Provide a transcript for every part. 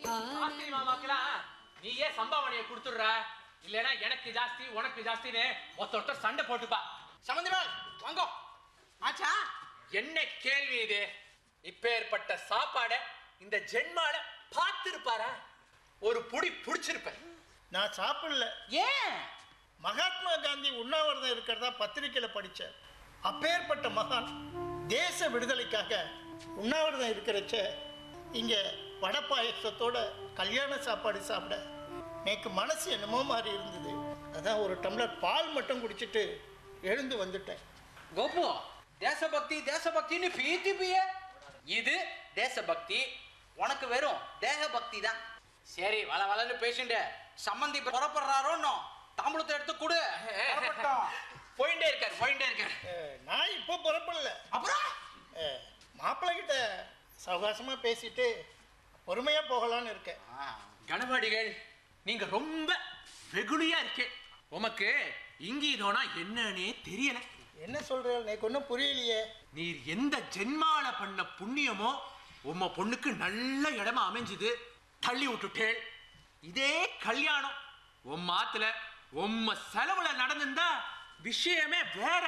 ஆஸ்திரி மாமாக்கெல்லாம் நீயே சம்பாவனையை கொடுத்துடுற இல்லைன்னா எனக்கு ஜாஸ்தி உனக்கு ஜாஸ்தின்னு ஒருத்த ஒருத்தர் சண்டை போட்டுப்பா சம்பந்திமால் வாங்கோ ஆச்சா என்ன கேள்வி இது இப்பேற்பட்ட சாப்பாட இந்த ஜென்மால பார்த்திருப்பாரா ஒரு புடி புடிச்சிருப்பேன் நான் சாப்பிடல ஏன் மகாத்மா காந்தி உண்ணாவிரதம் இருக்கிறதா பத்திரிக்கையில் படித்தேன் அப்பேற்பட்ட மகான் தேச விடுதலைக்காக உண்ணாவிரதம் இருக்கிறச்ச இங்கே வடை பாயசத்தோட கல்யாண சாப்பாடு சாப்பிட எனக்கு மனசு என்னமோ மாதிரி இருந்தது அதான் ஒரு டம்ளர் பால் மட்டும் குடிச்சிட்டு எழுந்து வந்துட்டேன் கோபு தேசபக்தி தேசபக்தின்னு பீத்தி பிய இது தேசபக்தி உனக்கு வெறும் தேக பக்தி தான் சரி வள வளன்னு பேசிண்டு சம்மந்தி புறப்படுறாரோன்னோ தாம்பூலத்தை எடுத்து கொடு புறப்பட்டோம். போயிட்டே இருக்காரு போயிட்டே இருக்காரு அஹ், நான் இப்போ புறப்படல அப்புறம் அஹ், மாப்பிள்ளை கிட்ட சவகாசமாக பேசிட்டு பொறுமையாக போகலான்னு இருக்கேன் ஆ, கணவாடிகள் நீங்க ரொம்ப வெகுளியா இருக்கே உமக்கு இங்கீதோனா என்னன்னே தெரியல என்ன சொல்கிறேன் எனக்கு ஒன்றும் புரியலையே நீர் எந்த ஜென்மால பண்ண புண்ணியமோ உம்ம பொண்ணுக்கு நல்ல இடமா அமைஞ்சுது தள்ளி விட்டுட்டேள் இதே கல்யாணம் உம்ம ஆத்துல உம்ம செலவுல நடந்திருந்தா விஷயமே வேற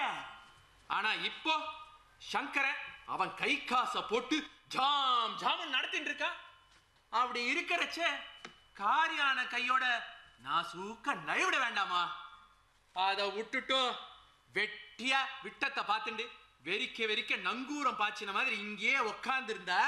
ஆனா இப்போ சங்கரன் அவன் கை காசை போட்டு ஜாம் ஜாம் நடத்திட்டு இருக்கான் அப்படி இருக்கிறச்ச காரியான கையோட நான் சூக்க நழுவிட வேண்டாமா அதை விட்டுட்டு வெட்டியா விட்டத்தை பார்த்துண்டு வெறிக்க வெறிக்க நங்கூரம் பாய்ச்சின மாதிரி இங்கேயே உக்காந்துருந்தா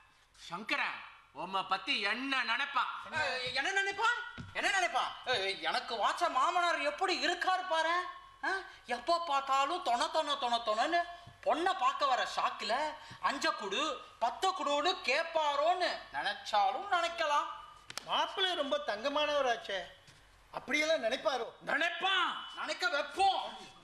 சங்கரன் உம்மை பத்தி என்ன நினைப்பான் ஏய், என்ன நினைப்பா என்ன நினைப்பா ஏய், எனக்கு வாச்ச மாமனார் எப்படி இருக்காரு பாரு ஆ? எப்போ பார்த்தாலும் தொண தொண தொண தொணன்னு பொண்ணை பார்க்க வர ஷாக்கில் அஞ்ச குடு பத்த குடுன்னு கேட்பாரோன்னு நினைச்சாலும் நினைக்கலாம் மாப்பிள்ளை ரொம்ப தங்கமானவராச்சே அப்படியெல்லாம் நினைப்பாரோ நினைப்பான் நினைக்க வைப்போம்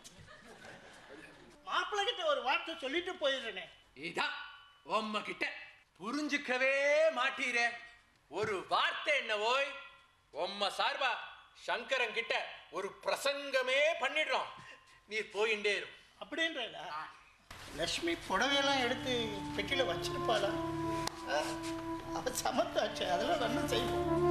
மாப்பிள்ளை கிட்ட ஒரு வார்த்தை சொல்லிட்டு போயிடுறேனே இதான் உம்ம கிட்ட புரிஞ்சுக்கவே மாட்டீரே ஒரு வார்த்தை என்ன ஓய் உம்ம சார்பா சங்கரன் கிட்ட ஒரு பிரசங்கமே பண்ணிடுறோம் நீர் போயிண்டே இரு அப்படின்றா லக்ஷ்மி புடவையெல்லாம் எடுத்து பெட்டியில் வச்சிருப்பாளா ஆ, அவ சமத்தாச்சு அதெல்லாம் நல்லா செய்வோம்